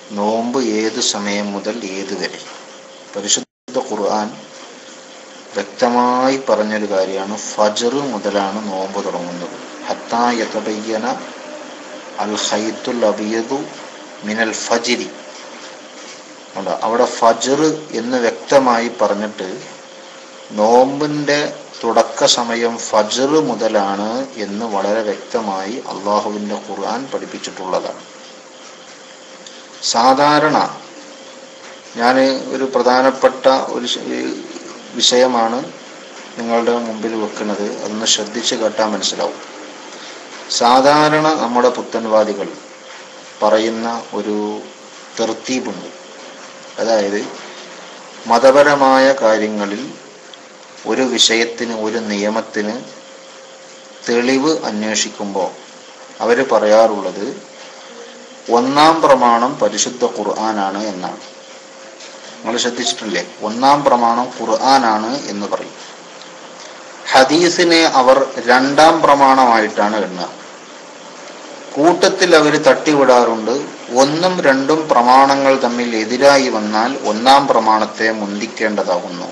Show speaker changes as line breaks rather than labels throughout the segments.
നോമ്പ് ഏത് സമയം മുതൽ ഏത് വരെ പരിശുദ്ധ ഖുർആൻ വ്യക്തമായി പറഞ്ഞൊരു കാര്യമാണ് ഫജർ മുതലാണ് നോമ്പ് തുടങ്ങുന്നത് ഹത്താ യതബയ്യന അൽ ഹൈത്തുൽ അബിയദു മിനൽ ഫജിരി ഉണ്ട് അവിടെ ഫജർ എന്ന് വ്യക്തമായി പറഞ്ഞിട്ട് നോമ്പിന്റെ തുടക്ക സമയം ഫജർ മുതലാണ് എന്ന് വളരെ വ്യക്തമായി അള്ളാഹുവിന്റെ ഖുർആൻ പഠിപ്പിച്ചിട്ടുള്ളതാണ് സാധാരണ ഞാൻ ഒരു പ്രധാനപ്പെട്ട ഒരു ശ- വിഷയമാണ് നിങ്ങളുടെ മുമ്പിൽ വെക്കുന്നത് അതൊന്ന് ശ്രദ്ധിച്ച് കേട്ടാൽ മനസ്സിലാവും സാധാരണ നമ്മുടെ പുത്തൻവാദികൾ പറയുന്ന ഒരു തെർത്തീബുണ്ട് അതായത് മതപരമായ കാര്യങ്ങളിൽ ഒരു വിഷയത്തിന് ഒരു നിയമത്തിന് തെളിവ് അന്വേഷിക്കുമ്പോൾ അവർ പറയാറുള്ളത് ഒന്നാം പ്രമാണം പരിശുദ്ധ ഖുർആനാണ് എന്നാണ് നിങ്ങൾ ശ്രദ്ധിച്ചിട്ടില്ലേ ഒന്നാം പ്രമാണം ഖുർആനാണ് എന്ന് പറയും ഹദീസിനെ അവർ രണ്ടാം പ്രമാണമായിട്ടാണ് എണ്ണുക കൂട്ടത്തിൽ അവർ തട്ടിവിടാറുണ്ട് ഒന്നും രണ്ടും പ്രമാണങ്ങൾ തമ്മിൽ എതിരായി വന്നാൽ ഒന്നാം പ്രമാണത്തെ മുന്തിക്കേണ്ടതാകുന്നു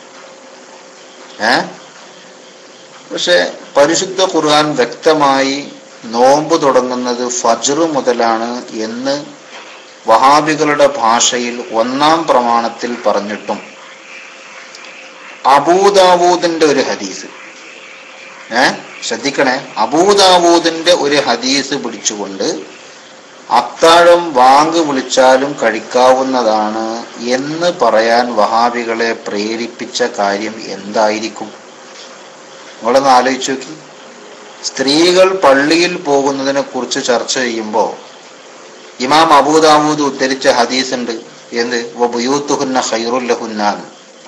ഏ പക്ഷെ പരിശുദ്ധ ഖുർആൻ വ്യക്തമായി നോമ്പ് തുടങ്ങുന്നത് ഫജ്ർ മുതലാണ് എന്ന് വഹാബികളുടെ ഭാഷയിൽ ഒന്നാം പ്രമാണത്തിൽ പറഞ്ഞിട്ടും അബൂദാവൂദിന്റെ ഒരു ഹദീസ് ഏ ശ്രദ്ധിക്കണേ അബൂദാവൂദിന്റെ ഒരു ഹദീസ് പിടിച്ചുകൊണ്ട് അത്താഴം വാങ്ക് വിളിച്ചാലും കഴിക്കാവുന്നതാണ് എന്ന് പറയാൻ വഹാബികളെ പ്രേരിപ്പിച്ച കാര്യം എന്തായിരിക്കും നിങ്ങളൊന്ന് ആലോചിച്ച് നോക്കി സ്ത്രീകൾ പള്ളിയിൽ പോകുന്നതിനെ കുറിച്ച് ചർച്ച ചെയ്യുമ്പോൾ ഇമാം അബൂദാവൂദ് ഉദ്ധരിച്ച ഹദീസ് ഉണ്ട് എന്ത് ബുയൂത്തുഹുന്ന ഖൈറുല്ലഹുന്നാൻ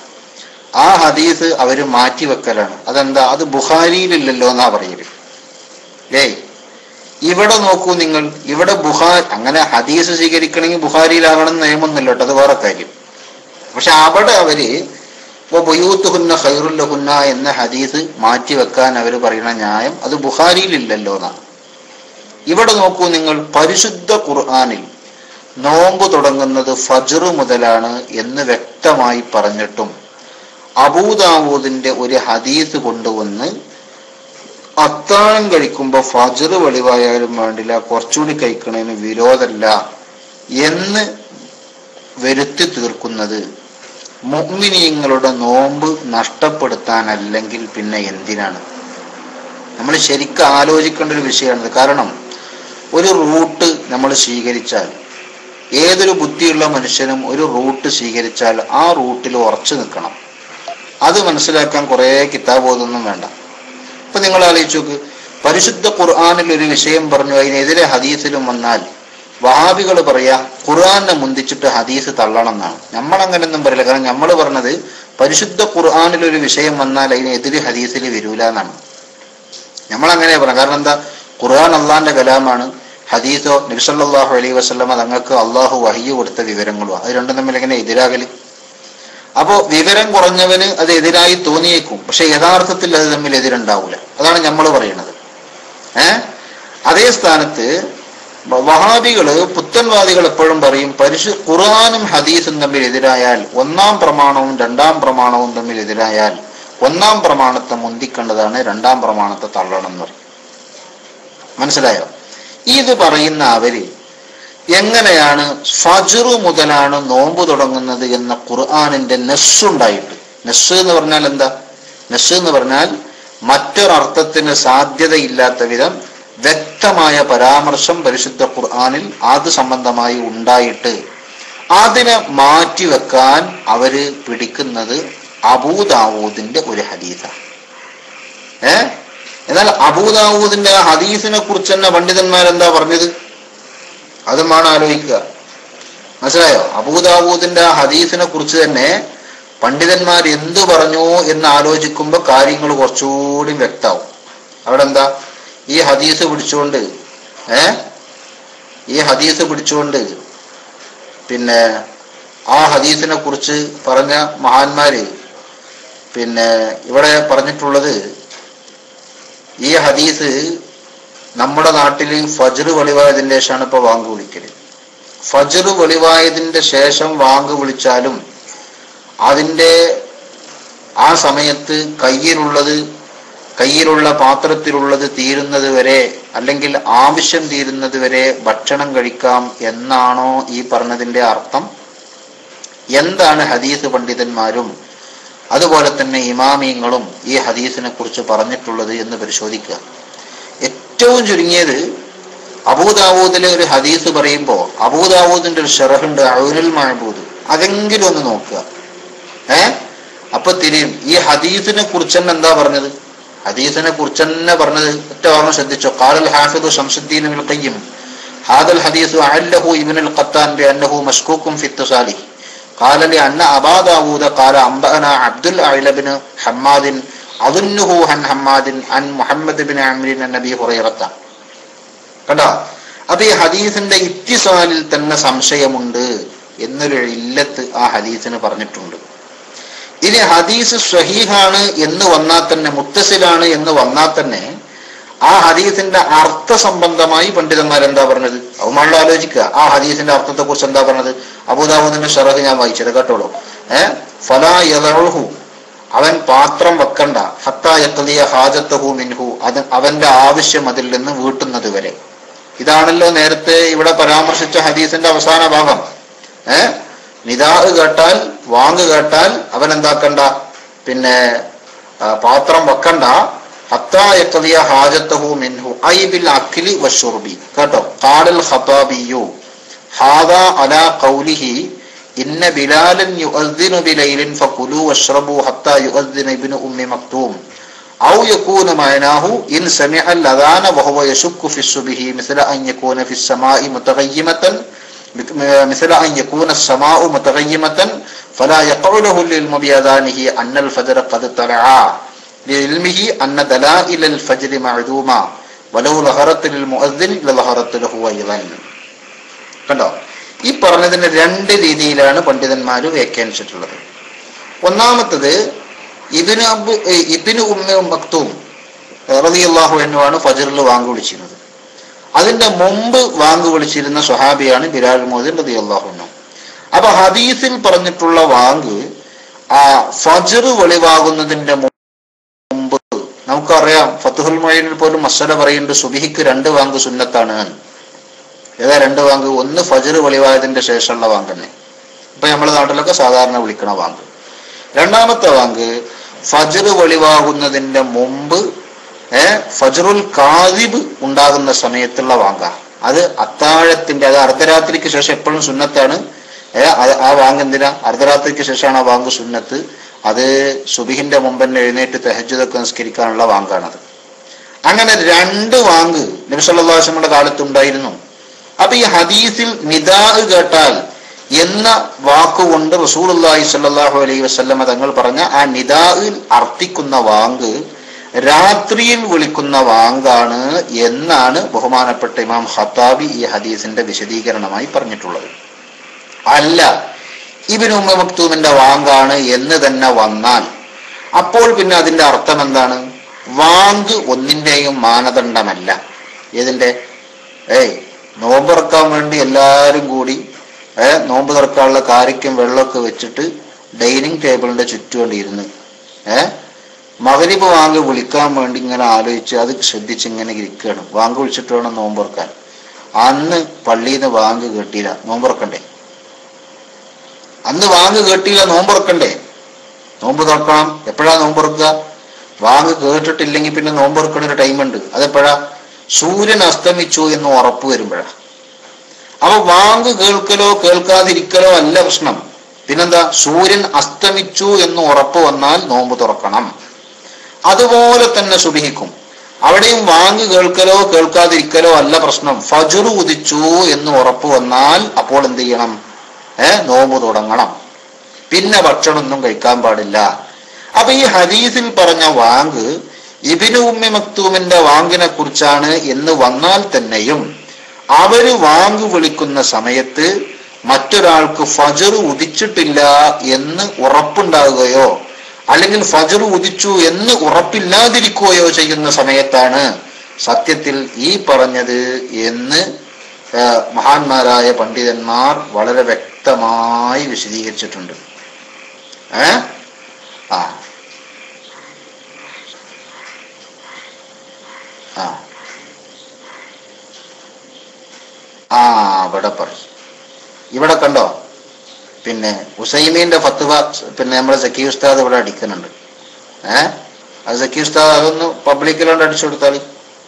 ആ ഹദീസ് അവര് മാറ്റിവെക്കലാണ് അതെന്താ അത് ബുഖാരിയിലില്ലല്ലോ എന്നാ പറയല് ഏയ് ഇവിടെ നോക്കൂ നിങ്ങൾ ഇവിടെ ബുഹാർ അങ്ങനെ ഹദീസ് സ്വീകരിക്കണമെങ്കിൽ ബുഖാരിയിലാകണം എന്ന് നിയമമൊന്നുമില്ല കേട്ടോ അത് വേറെ കാര്യം പക്ഷെ അവിടെ അവര് ബുയൂത്തുഹുന്ന ഖൈറുല്ലഹുന്ന എന്ന ഹദീസ് മാറ്റിവെക്കാൻ അവർ പറയുന്ന ന്യായം അത് ബുഖാരിയിലില്ലല്ലോ എന്നാണ് ഇവിടെ നോക്കൂ നിങ്ങൾ പരിശുദ്ധ ഖുർആാനിൽ നോമ്പ് തുടങ്ങുന്നത് ഫജ്ർ മുതലാണ് എന്ന് വ്യക്തമായി പറഞ്ഞിട്ടും അബൂദാവൂദിന്റെ ഒരു ഹദീസ് കൊണ്ടുവന്ന് അത്താഴം കഴിക്കുമ്പോൾ ഫജ്ർ വെളിവായാലും വേണ്ടില്ല കുറച്ചുകൂടി കഴിക്കണതിന് വിരോധമല്ല എന്ന് വരുത്തി തീർക്കുന്നത് മുഗ്മിനീങ്ങളുടെ നോമ്പ് നഷ്ടപ്പെടുത്താനല്ലെങ്കിൽ പിന്നെ എന്തിനാണ് നമ്മൾ ശരിക്കും ആലോചിക്കേണ്ട ഒരു വിഷയമാണിത് കാരണം ഒരു റൂട്ട് നമ്മൾ സ്വീകരിച്ചാൽ ഏതൊരു ബുദ്ധിയുള്ള മനുഷ്യനും ഒരു റൂട്ട് സ്വീകരിച്ചാൽ ആ റൂട്ടിൽ ഉറച്ചു നിൽക്കണം അത് മനസ്സിലാക്കാൻ കുറേ കിതാബ് ഓതൊന്നും വേണ്ട ഇപ്പൊ നിങ്ങൾ ആലോചിച്ച് നോക്ക് പരിശുദ്ധ ഖുർആാനിൽ ഒരു വിഷയം പറഞ്ഞു അതിനെതിരെ ഹദീസിലും വന്നാൽ വഹാബികൾ പറയാ ഖുർആാനെ മുന്തിച്ചിട്ട് ഹദീസ് തള്ളണം എന്നാണ് നമ്മൾ അങ്ങനെയൊന്നും പറയില്ല കാരണം നമ്മൾ പറഞ്ഞത് പരിശുദ്ധ ഖുർആാനിൽ ഒരു വിഷയം വന്നാൽ അതിനെതിരെ ഹദീസിൽ വരൂല എന്നാണ് നമ്മൾ അങ്ങനെ പറയാം കാരണം എന്താ ഖുർആൻ അള്ളാന്റെ കലാമാണ് ഹദീസോ നബിസല്ലാഹു അലൈഹി വസ്ലമ തങ്ങൾക്ക് അള്ളാഹു വഹിയ കൊടുത്ത വിവരങ്ങളും അത് രണ്ടും തമ്മിൽ എങ്ങനെ എതിരാകല് അപ്പോ വിവരം കുറഞ്ഞവന് അത് എതിരായി തോന്നിയേക്കും പക്ഷെ യഥാർത്ഥത്തിൽ അത് തമ്മിൽ എതിരുണ്ടാവൂല അതാണ് നമ്മൾ പറയുന്നത് ഏ അതേ സ്ഥാനത്ത് വ- വഹാബികള് പുത്തൻവാദികൾ എപ്പോഴും പറയും പരിശു ഖുർആാനും ഹദീസും തമ്മിൽ എതിരായാൽ ഒന്നാം പ്രമാണവും രണ്ടാം പ്രമാണവും തമ്മിൽ എതിരായാൽ ഒന്നാം പ്രമാണത്തെ മുന്തിക്കേണ്ടതാണ് രണ്ടാം പ്രമാണത്തെ തള്ളണം എന്ന് പറയും മനസ്സിലായോ ഇത് പറയുന്ന അവര് എങ്ങനെയാണ് ഫജറു മുതലാണ് നോമ്പ് തുടങ്ങുന്നത് എന്ന ഖുർആാനിന്റെ നെസ്സുണ്ടായിട്ട് നെസ് എന്ന് പറഞ്ഞാൽ എന്താ നെസ് എന്ന് പറഞ്ഞാൽ മറ്റൊരർത്ഥത്തിന് സാധ്യതയില്ലാത്ത വിധം വ്യക്തമായ പരാമർശം പരിശുദ്ധ ഖുർആാനിൽ അത് സംബന്ധമായി ഉണ്ടായിട്ട് അതിനെ മാറ്റിവെക്കാൻ അവര് പിടിക്കുന്നത് അബൂദാവൂദിന്റെ ഒരു ഹദീസാണ് ഏ എന്നാൽ അബൂദാവൂദിന്റെ ആ ഹദീസിനെ കുറിച്ച് തന്നെ പണ്ഡിതന്മാരെന്താ പറഞ്ഞത് അതും വേണം ആലോചിക്കുക മനസ്സിലായോ അബൂദാവൂദിന്റെ ആ ഹദീസിനെ കുറിച്ച് തന്നെ പണ്ഡിതന്മാർ എന്തു പറഞ്ഞു എന്ന് ആലോചിക്കുമ്പോൾ കാര്യങ്ങൾ കുറച്ചുകൂടി വ്യക്തമാവും അവിടെ എന്താ ഈ ഹദീസ് പിടിച്ചുകൊണ്ട് ഏ ഈ ഹദീസ് പിടിച്ചുകൊണ്ട് പിന്നെ ആ ഹദീസിനെ കുറിച്ച് പറഞ്ഞ മഹാന്മാര് പിന്നെ ഇവിടെ പറഞ്ഞിട്ടുള്ളത് ഈ ഹദീസ് നമ്മുടെ നാട്ടിൽ ഫജ്ർ വെളിവായതിന്റെ ശേഷമാണ് ഇപ്പൊ വാങ്ക് വിളിക്കല് ഫജർ വെളിവായതിന്റെ ശേഷം വാങ്ക് വിളിച്ചാലും അതിൻ്റെ ആ സമയത്ത് കയ്യിലുള്ളത് കയ്യിലുള്ള പാത്രത്തിലുള്ളത് തീരുന്നത് വരെ അല്ലെങ്കിൽ ആവശ്യം തീരുന്നത് വരെ ഭക്ഷണം കഴിക്കാം എന്നാണോ ഈ പറഞ്ഞതിന്റെ അർത്ഥം എന്താണ് ഹദീസ് പണ്ഡിതന്മാരും അതുപോലെ തന്നെ ഇമാമിയങ്ങളും ഈ ഹദീസിനെ കുറിച്ച് പറഞ്ഞിട്ടുള്ളത് എന്ന് പരിശോധിക്കുക ഏറ്റവും ചുരുങ്ങിയത് അബൂദാവൂദിലെ ഒരു ഹദീസ് പറയുമ്പോൾ അബൂദാവൂദിന്റെ ഒരു ഷെറഹുണ്ട് അഴുനുൽ മഹബൂദ് അതെങ്കിലും ഒന്ന് നോക്കുക ഏ അപ്പൊ തിരിയും ഈ ഹദീസിനെ കുറിച്ച് തന്നെ എന്താ പറഞ്ഞത് ഹദീസിനെ കുറിച്ച് തന്നെ പറഞ്ഞത് ഒറ്റ ഓർമ്മ ശ്രദ്ധിച്ചോ കാലൽ ഹാഫിദു ഷംസുദ്ദീൻ ഇബ്നുൽ ഖയ്യിം ഹാദൽ ഹദീസു അല്ലഹു ഇബ്നുൽ ഖത്താൻ ബിഅന്നഹു മഷ്കൂക്കും ഫി ഇത്തിസാലി قال لأن أبا داود قال أنبأنا عبد الأعلى بن حماد أظنه عن حماد عن محمد بن عمرو عن أبي هريرة കണ്ടോ അപ്പൊ ഈ ഹദീസിന്റെ ഇത്തിസാലിൽ തന്നെ സംശയമുണ്ട് എന്നൊരു ഇല്ലത്ത് ആ ഹദീസിന് പറഞ്ഞിട്ടുണ്ട് ഇനി ഹദീസ് സ്വഹീഹാണ് എന്ന് വന്നാൽ തന്നെ മുത്തസിലാണ് എന്ന് വന്നാൽ തന്നെ ആ ഹദീസിന്റെ അർത്ഥ സംബന്ധമായി പണ്ഡിതന്മാർ എന്താ പറഞ്ഞത് അവന്മാരിൽ ആലോചിക്കുക ആ ഹദീസിന്റെ അർത്ഥത്തെ കുറിച്ച് എന്താ പറഞ്ഞത് അബൂദാബുദിന്റെ ഷറഹ് ഞാൻ വായിച്ചത് കേട്ടോളൂ ഏ ഫലാ യദഉഹു അവൻ പാത്രം വെക്കണ്ട ഹത്താ യഖ്ലിയ ഹാജത്തഹു മിൻഹു അത് അവന്റെ ആവശ്യം അതിൽ നിന്ന് വീട്ടുന്നത് വരെ ഇതാണല്ലോ നേരത്തെ ഇവിടെ പരാമർശിച്ച ഹദീസിന്റെ അവസാന ഭാഗം ഏ നിദാ കേട്ടാൽ വാങ്ങ് കേട്ടാൽ അവൻ എന്താക്കണ്ട പിന്നെ ആ, പാത്രം വെക്കണ്ട ഹത്താ യഖ്ലിയ ഹാജത്തഹു മിൻഹു ഐ ബിൽ അഖ്ലി വശുർബി കേട്ടോ ഖാലൽ ഖതാബിയു ഹാദാ അലാ ഖൗലിഹി ഇന്ന ബിലാലൻ യുഅദ്ദിനു ബിലൈലിൻ ഫകുലു വഷ്റബു ഹത്താ യുഅദ്ദിന ഇബ്നു ഉമ്മി മക്തൂം أو يكون معناه إن سمع الأذان وهو يشك في الصبح مثل أن يكون في السماء متغيمة مثل أن يكون السماء متغيمة فلا يقع له العلم بأذانه أن الفجر قد طلع لعلمه أن دلائل الفجر معدومة ولو ظهرت للمؤذن لظهرت له أيضا കണ്ടോ ഈ പറഞ്ഞതിന് രണ്ട് രീതിയിലാണ് പണ്ഡിതന്മാർ വ്യാഖ്യാനിച്ചിട്ടുള്ളത് ഒന്നാമത്തത് ഇബിന് അബ് ഏ, ഇബിന് ഉമ്മ മക്തൂം റളിയല്ലാഹു അൻഹുവാണ് ഫജറിൽ വാങ്ക് വിളിച്ചിരുന്നത് അതിന്റെ മുമ്പ് വാങ്ക് വിളിച്ചിരുന്ന സ്വഹാബിയാണ് ബിലാൽ മോദിൻ റളിയല്ലാഹു അൻഹു അപ്പൊ ഹദീസിൽ പറഞ്ഞിട്ടുള്ള വാങ്ക് ആ ഫജർ വെളിവാകുന്നതിന്റെ മുമ്പ് നമുക്കറിയാം ഫത്തുഹുൽ മൊയ്നിൽ പോലും മസല പറയുന്നുണ്ട് സുബിഹിക്ക് രണ്ട് വാങ്ക് സുന്നത്താണ് എന്ന്. ഏതാ രണ്ട് വാങ്ക് ഒന്ന് ഫജർ വെളിവായതിന്റെ ശേഷമുള്ള വാങ്ക് തന്നെ ഇപ്പൊ നമ്മുടെ നാട്ടിലൊക്കെ സാധാരണ വിളിക്കണ വാങ്ക് രണ്ടാമത്തെ വാങ്ക് ഫജർ വെളിവാകുന്നതിന്റെ മുമ്പ് ഏ ഫജറുൽ കാദിബ് ഉണ്ടാകുന്ന സമയത്തുള്ള വാങ്ക അത് അത്താഴത്തിന്റെ അത് അർദ്ധരാത്രിക്ക് ശേഷം എപ്പോഴും സുന്നത്താണ് ഏ അത് ആ വാങ്ക് എന്തിനാ അർദ്ധരാത്രിക്ക് ശേഷമാണ് ആ വാങ്ക് സുന്നത്ത് അത് സുബിഹിന്റെ മുമ്പ് തന്നെ എഴുന്നേറ്റ് തെഹജുദൊക്കെ നിസ്കരിക്കാനുള്ള വാങ്കാണത് അങ്ങനെ രണ്ട് വാങ്ക് നബിസല്ലാസ്ലമിയുടെ കാലത്ത് ഉണ്ടായിരുന്നു അപ്പൊ ഈ ഹദീസിൽ നിദാ കേട്ടാൽ എന്ന വാക്കുകൊണ്ട് റസൂലുള്ളാഹി സ്വല്ലല്ലാഹു അലൈഹി വസല്ലമ തങ്ങൾ പറഞ്ഞ ആ നിദായിൽ അർത്ഥിക്കുന്ന വാങ്ക് രാത്രിയിൽ വിളിക്കുന്ന വാങ്കാണ് എന്നാണ് ബഹുമാനപ്പെട്ട ഇമാം ഖത്താബി ഈ ഹദീസിന്റെ വിശദീകരണമായി പറഞ്ഞിട്ടുള്ളത് അല്ല ഇബിന് ഉമ്മ മക്തൂമിന്റെ വാങ്കാണ് എന്ന് തന്നെ വന്നാൽ അപ്പോൾ പിന്നെ അതിന്റെ അർത്ഥം എന്താണ് വാങ്ക് ഒന്നിന്റെയും മാനദണ്ഡമല്ല ഏതിന്റെ ഏയ് നോമ്പ് തുറക്കാൻ വേണ്ടി എല്ലാവരും കൂടി ഏ നോമ്പ് തുറക്കാനുള്ള കാരിക്കും വെള്ളമൊക്കെ വെച്ചിട്ട് ഡൈനിങ് ടേബിളിന്റെ ചുറ്റുകൊണ്ട് ഇരുന്ന് ഏ മകരിപ്പ് വാങ്ക് വിളിക്കാൻ വേണ്ടി ഇങ്ങനെ ആലോചിച്ച് അത് ശ്രദ്ധിച്ച് ഇങ്ങനെ ഇരിക്കുകയാണ് വാങ്ക് വിളിച്ചിട്ട് വേണം നോമ്പ് തുറക്കാൻ അന്ന് പള്ളിയിൽ നിന്ന് വാങ്ക് കേട്ടില്ല നോമ്പ് തുറക്കണ്ടേ അന്ന് വാങ്ക് കേട്ടില്ല നോമ്പ് തുറക്കണ്ടേ നോമ്പ് തുറക്കണം എപ്പോഴാ നോമ്പ് തുറക്കുക വാങ്ക് കേട്ടിട്ടില്ലെങ്കിൽ പിന്നെ നോമ്പ് തുറക്കണ ഒരു ടൈമുണ്ട് അതെപ്പോഴാ സൂര്യൻ അസ്തമിച്ചു എന്ന് ഉറപ്പ് വരുമ്പോഴാ അപ്പൊ വാങ്ക് കേൾക്കലോ കേൾക്കാതിരിക്കലോ അല്ല പ്രശ്നം പിന്നെന്താ സൂര്യൻ അസ്തമിച്ചു എന്ന് ഉറപ്പ് വന്നാൽ നോമ്പ് തുറക്കണം അതുപോലെ തന്നെ സുബിഹിക്കും അവിടെയും വാങ്ക് കേൾക്കലോ കേൾക്കാതിരിക്കലോ അല്ല പ്രശ്നം ഫജുർ ഉദിച്ചു എന്ന് ഉറപ്പ് വന്നാൽ അപ്പോൾ എന്ത് ചെയ്യണം ഏ നോമ്പ് തുടങ്ങണം പിന്നെ ഭക്ഷണമൊന്നും കഴിക്കാൻ പാടില്ല അപ്പൊ ഈ ഹദീസിൽ പറഞ്ഞ വാങ്ക് ഇബിനു ഉമ്മി മക്തൂമിന്റെ വാങ്കിനെ കുറിച്ചാണ് എന്ന് വന്നാൽ തന്നെയും അവര് വാങ്ക് വിളിക്കുന്ന സമയത്ത് മറ്റൊരാൾക്ക് ഫജർ ഉദിച്ചിട്ടില്ല എന്ന് ഉറപ്പുണ്ടാകുകയോ അല്ലെങ്കിൽ ഫജർ ഉദിച്ചു എന്ന് ഉറപ്പില്ലാതിരിക്കുകയോ ചെയ്യുന്ന സമയത്താണ് സത്യത്തിൽ ഈ പറഞ്ഞത് എന്ന് ഏഹ്, മഹാന്മാരായ പണ്ഡിതന്മാർ വളരെ വ്യക്തമായി വിശദീകരിച്ചിട്ടുണ്ട് ഏ ആ ആ ആ ഇവിടെ പറയും ഇവിടെ കണ്ടോ പിന്നെ ഉസൈമീന്റെ ഫത്തുവ പിന്നെ നമ്മുടെ സക്കീ ഉസ്താദ് ഇവിടെ അടിക്കുന്നുണ്ട് ഏ അത് സക്കീ ഉസ്താദ് അതൊന്ന് പബ്ലിക്കിലോണ്ട് അടിച്ചു കൊടുത്താൽ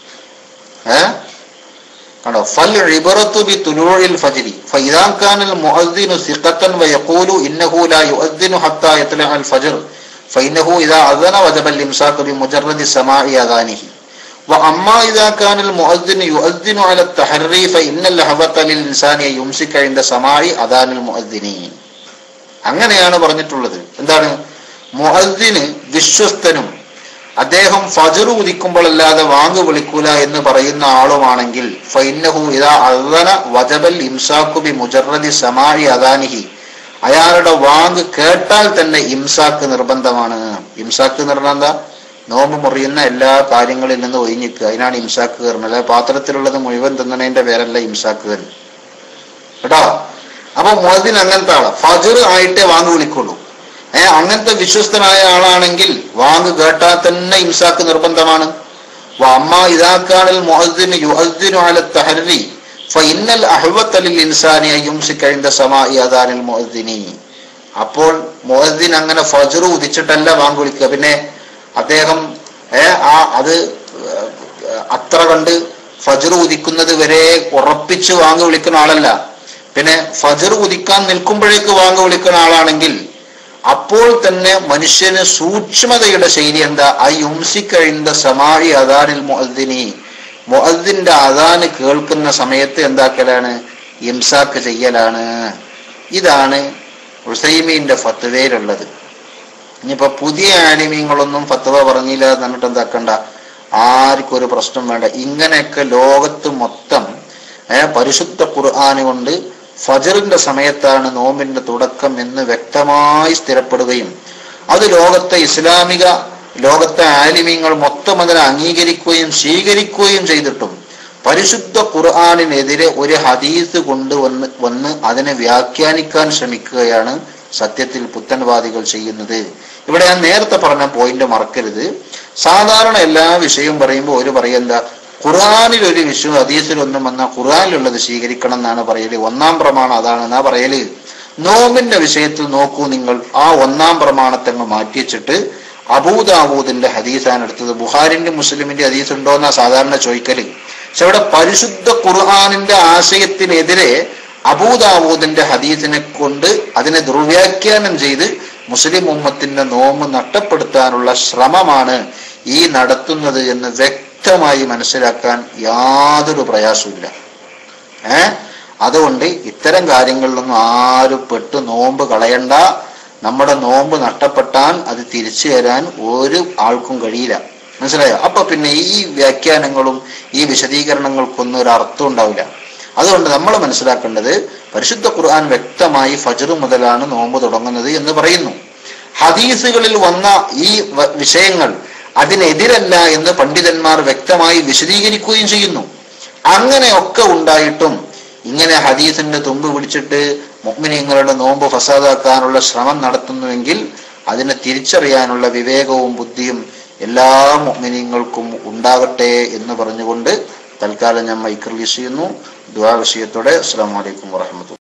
ഏ കണ്ടോ ഫൽ ഇബറത്തു ബി തുലൂഇൽ ഫജ്രി ഫഇദാ കാന അൽ മുഅദ്ദിനു സിഖത്തൻ വയഖൂലു ഇന്നഹു ലാ യുഅദ്ദിനു ഹത്താ യത്ലഅ അൽ ഫജ്ർ ഫഇന്നഹു ഇദാ അദന വജബ അൽ ഇംസാഖു ബി മുജറദി സമാഇ അദാനിഹി وأما إذا كان المؤذن يؤذن على التحري فإن اللهوة للإنسان أن يمسك عند سماع أذان المؤذنين അങ്ങനെയാണ് പറഞ്ഞിട്ടുള്ളത് എന്താണ് മുഅദ്ദിന് വിശ്വസ്തനും അദ്ദേഹം ഫജർ ഉദിക്കുമ്പോഴല്ലാതെ വാങ്ങു വിളിക്കൂല എന്ന് പറയുന്ന ആളുമാണെങ്കിൽ ഫൈന്നഹു ഇതാ അള്ളന വജബൽ ഇംസാഖു ബി മുജറദി സമാഴി അദാനിഹി അയാളുടെ വാങ്ക് കേട്ടാൽ തന്നെ ഇംസാക്ക് നിർബന്ധമാണ് ഇംസാക്ക് എന്ന് പറഞ്ഞാൽ എന്താ നോമ്പ് മുറിയുന്ന എല്ലാ കാര്യങ്ങളിൽ നിന്ന് ഒഴിഞ്ഞിക്കുക അതിനാണ് ഇംസാക്ക് കയറുന്നത് അല്ലെ പാത്രത്തിലുള്ളത് മുഴുവൻ തിന്നണതിന്റെ പേരല്ല ഇംസാക്ക് തന്നെ കേട്ടോ അപ്പൊ മുഅദ്ദിൻ അങ്ങനത്തെ ആളാ ഫജർ ആയിട്ടേ വാങ്ങ് വിളിക്കുള്ളൂ ഏ അങ്ങനത്തെ വിശ്വസ്തനായ ആളാണെങ്കിൽ വാങ്ങ് കേട്ടാൽ തന്നെ ഇംസാക്ക് നിർബന്ധമാണ് വഅമ്മ ഇദാ കാനൽ മുഅദ്ദിൻ യുഅദ്ദിനു അല തഹരി ഫഇന്നൽ അഹ്വത ലിൽ ഇൻസാനി അൻ യുംസിക ഇൻദ സമാഇ അദാനിൽ മുഅദ്ദിനി അപ്പോൾ മുഅദ്ദിൻ അങ്ങനെ ഫജർ ഉദിച്ചിട്ടല്ല വാങ്ങ് വിളിക്കുക പിന്നെ അദ്ദേഹം ഏ ആ അത് ഏഹ്, അത്ര കണ്ട് ഫജർ ഉദിക്കുന്നത് വരെ ഉറപ്പിച്ച് വാങ്ങി വിളിക്കുന്ന ആളല്ല പിന്നെ ഫജർ ഉദിക്കാൻ നിൽക്കുമ്പോഴേക്ക് വാങ്ങി വിളിക്കുന്ന ആളാണെങ്കിൽ അപ്പോൾ തന്നെ മനുഷ്യന് സൂക്ഷ്മതയുടെ ശൈലി എന്താ ആ യുംസിക്കഴിந்த സമാഴി അദാനിൽ മുഅദ്ദിനി മുഅദ്ദിന്റെ അദാന് കേൾക്കുന്ന സമയത്ത് എന്താക്കലാണ് ഇംസാക്ക് ചെയ്യലാണ് ഇതാണ് ഉസൈമീന്റെ ഫത്വയിലുള്ളത് ഇനിയിപ്പോ പുതിയ ആലിമീങ്ങളൊന്നും ഫത്വ പറഞ്ഞില്ല എന്ന് പറഞ്ഞിട്ട് എന്താക്കണ്ട ആർക്കും ഒരു പ്രശ്നം വേണ്ട ഇങ്ങനെയൊക്കെ ലോകത്ത് മൊത്തം ഏ, പരിശുദ്ധ ഖുർആന് കൊണ്ട് ഫജറിന്റെ സമയത്താണ് നോമ്പിന്റെ തുടക്കം എന്ന് വ്യക്തമായി സ്ഥിരപ്പെടുകയും അത് ലോകത്തെ ഇസ്ലാമിക ലോകത്തെ ആലിമീങ്ങൾ മൊത്തം അതിനെ അംഗീകരിക്കുകയും സ്വീകരിക്കുകയും ചെയ്തിട്ടും പരിശുദ്ധ ഖുർആാനിനെതിരെ ഒരു ഹദീസ് കൊണ്ടുവന്ന് വന്ന് അതിനെ വ്യാഖ്യാനിക്കാൻ ശ്രമിക്കുകയാണ് സത്യത്തിൽ പുത്തൻവാദികൾ ചെയ്യുന്നത് ഇവിടെ ഞാൻ നേരത്തെ പറഞ്ഞ പോയിന്റ് മറക്കരുത് സാധാരണ എല്ലാ വിഷയവും പറയുമ്പോൾ ഒരു പറയെന്താ ഖുർആാനിൽ ഒരു വിഷയം ഹദീസിലൊന്നും വന്നാൽ ഖുർആാനിലുള്ളത് സ്വീകരിക്കണം എന്നാണ് പറയല് ഒന്നാം പ്രമാണം അതാണ് എന്നാ പറയല് നോമ്പിന്റെ വിഷയത്തിൽ നോക്കൂ നിങ്ങൾ ആ ഒന്നാം പ്രമാണത്തങ്ങ് മാറ്റിവെച്ചിട്ട് അബൂദാബൂദിന്റെ ഹദീസാണ് എടുത്തത് ബുഹാരിന്റെ മുസ്ലിമിന്റെ ഹദീസ് ഉണ്ടോ എന്നാ സാധാരണ ചോദിക്കല് പക്ഷെ ഇവിടെ പരിശുദ്ധ ഖുർആാനിന്റെ ആശയത്തിനെതിരെ അബൂദാബൂദിന്റെ ഹദീസിനെ കൊണ്ട് അതിനെ ദുർവ്യാഖ്യാനം ചെയ്ത് മുസ്ലിം ഉമ്മത്തിന്റെ നോമ്പ് നഷ്ടപ്പെടുത്താനുള്ള ശ്രമമാണ് ഈ നടത്തുന്നത് എന്ന് വ്യക്തമായി മനസ്സിലാക്കാൻ യാതൊരു പ്രയാസമില്ല ഏ അതുകൊണ്ട് ഇത്തരം കാര്യങ്ങളിലൊന്നും ആരും പെട്ട് നോമ്പ് കളയണ്ട നമ്മുടെ നോമ്പ് നഷ്ടപ്പെട്ടാൽ അത് തിരിച്ചു തരാൻ ഒരു ആൾക്കും കഴിയില്ല മനസ്സിലായോ അപ്പൊ പിന്നെ ഈ വ്യാഖ്യാനങ്ങളും ഈ വിശദീകരണങ്ങൾക്കൊന്നും ഒരു അർത്ഥം ഉണ്ടാവില്ല അതുകൊണ്ട് നമ്മൾ മനസ്സിലാക്കേണ്ടത് പരിശുദ്ധ ഖുർആൻ വ്യക്തമായി ഫജർ മുതലാണ് നോമ്പ് തുടങ്ങുന്നത് എന്ന് പറയുന്നു ഹദീസുകളിൽ വന്ന ഈ വ- വിഷയങ്ങൾ അതിനെതിരല്ല എന്ന് പണ്ഡിതന്മാർ വ്യക്തമായി വിശദീകരിക്കുകയും ചെയ്യുന്നു അങ്ങനെയൊക്കെ ഉണ്ടായിട്ടും ഇങ്ങനെ ഹദീസിന്റെ തുമ്പ് പിടിച്ചിട്ട് മുഗ്മിനീങ്ങളുടെ നോമ്പ് ഫസാദാക്കാനുള്ള ശ്രമം നടത്തുന്നുവെങ്കിൽ അതിനെ തിരിച്ചറിയാനുള്ള വിവേകവും ബുദ്ധിയും എല്ലാ മുഗ്മിനീങ്ങൾക്കും ഉണ്ടാകട്ടെ എന്ന് പറഞ്ഞുകൊണ്ട് തൽക്കാലം ഞാൻ മൈക്ക് റിലീസ് ചെയ്യുന്നു ദ്വാ വിഷയത്തോടെ അസ്സാം വലൈക്കും വാഹമത്തു